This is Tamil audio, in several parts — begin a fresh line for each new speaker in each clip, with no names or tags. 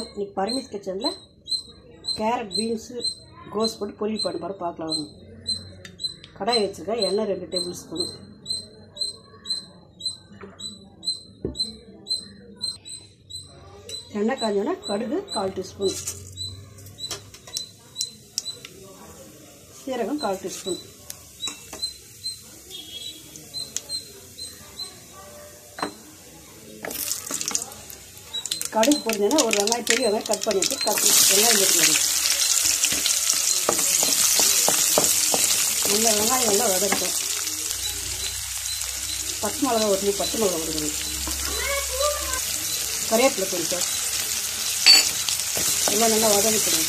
வணக்கம் இன்னைக்கு பரமேஸ் கிச்சனில் கேரட் பீன்ஸு கோஸ் போட்டு பொரியல் பண்ண போகிற பார்க்கலாம் வாங்க. கடாய் வச்சுருக்கேன் எண்ணெய் ரெண்டு டேபிள் ஸ்பூன் எண்ணெய் காஞ்சோன்னா கடுகு கால் டீஸ்பூன் சீரகம் கால் டீஸ்பூன் கடுகு போடுங்கன்னா ஒரு வெங்காயம் பெரிய வெங்காயம் கட் பண்ணிட்டு கட் வெங்காயம் போட்டுக்கணும் இந்த வெங்காயம் எல்லாம் வதக்கட்டும் பச்சை மிளகா ஒரு பச்சை மிளகா கொடுக்கணும் கறிவேப்பிலை கொஞ்சம் எல்லாம் நல்லா வதக்கிக்கணும்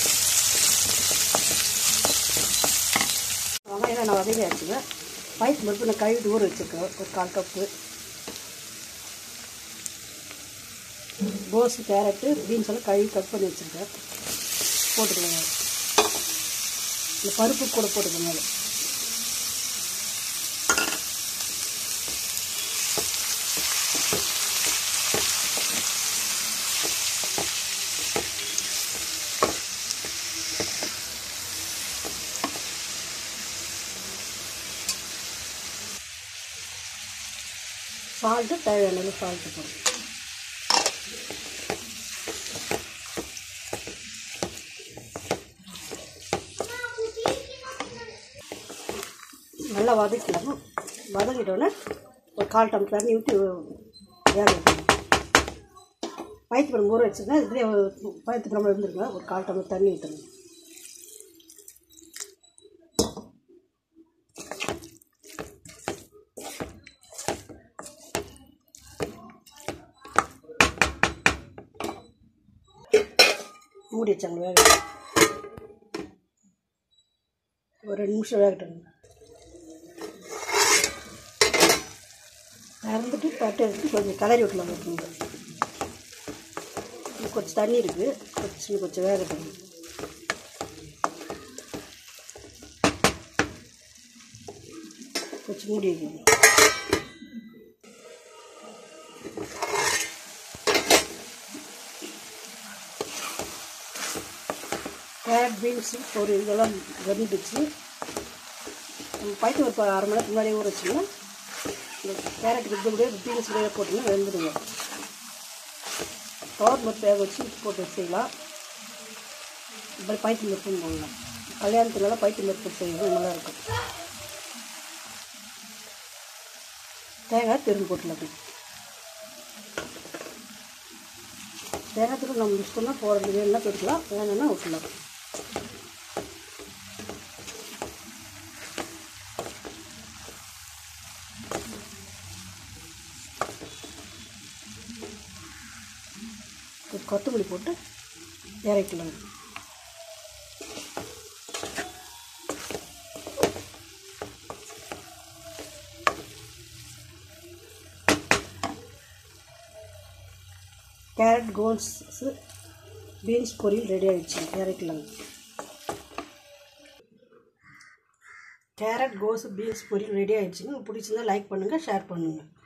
வெங்காயம் நான் வதக்கி ஆச்சுங்க பயிற்சி பருப்பு நான் கழுவிட்டு ஊற வச்சுருக்கேன் ஒரு கால் கப்பு கோஸு கேரட்டு பீன்ஸ் எல்லாம் கழுவி கட் பண்ணி வச்சுருக்கேன் போட்டுக்கலாம் இந்த பருப்பு கூட போட்டுக்கோங்க அதில் சால்ட்டு தேவையான சால்ட்டு போடும் நல்லா வதக்கிடணும் வதக்கிட்டோன்னே ஒரு கால் டம் தண்ணி ஊற்றி வேக வைக்கணும் பயிற்சி பழம் ஊற வச்சுருந்தா இதுலேயே பயிற்சி பழம் இருந்துருங்க ஒரு கால் டம்ளர் தண்ணி ஊற்றணும் மூடி வச்சாங்க வேக ஒரு ரெண்டு நிமிஷம் வேகட்டும் திறந்துட்டு தட்டை எடுத்து கொஞ்சம் கலரி விட்டலாம் வைக்கணும் கொஞ்சம் தண்ணி இருக்குது கொஞ்சம் கொஞ்சம் வேகட்டும் கொஞ்சம் மூடி வைக்கணும் கேரட் பீன்ஸு ஒரு இதெல்லாம் வெந்துச்சு பயிற்சி ஒரு அரை மணி நேரத்துக்கு முன்னாடியே ஊற வச்சிங்கன்னா இந்த கேரட் இது கூட பீன்ஸ் கூட போட்டிங்கன்னா வெந்துடுங்க தோர் பருப்பு வேக வச்சு போட்டு வச்சுக்கலாம் இப்படி பயிற்சி பருப்புன்னு போடலாம் கல்யாணத்துலலாம் பயிற்சி பருப்பு செய்யணும் நல்லா இருக்கும் தேங்காய் திரும்பி போட்டுலாம் அப்படி தேங்காய்த்துக்கு நம்ம இஷ்டம்னா போடுறது வேணும்னா போட்டுக்கலாம் வேணும்னா விட்டுலாம் கொத்தமல்லி போட்டு இறக்கலாம் கேரட் கோன்ஸு பீன்ஸ் பொரியல் ரெடி ஆகிடுச்சு இறக்கலாம் கேரட் கோஸ் பீன்ஸ் பொரியல் ரெடி ஆகிடுச்சுங்க பிடிச்சிருந்தா லைக் பண்ணுங்கள் ஷேர் பண்ணுங்கள்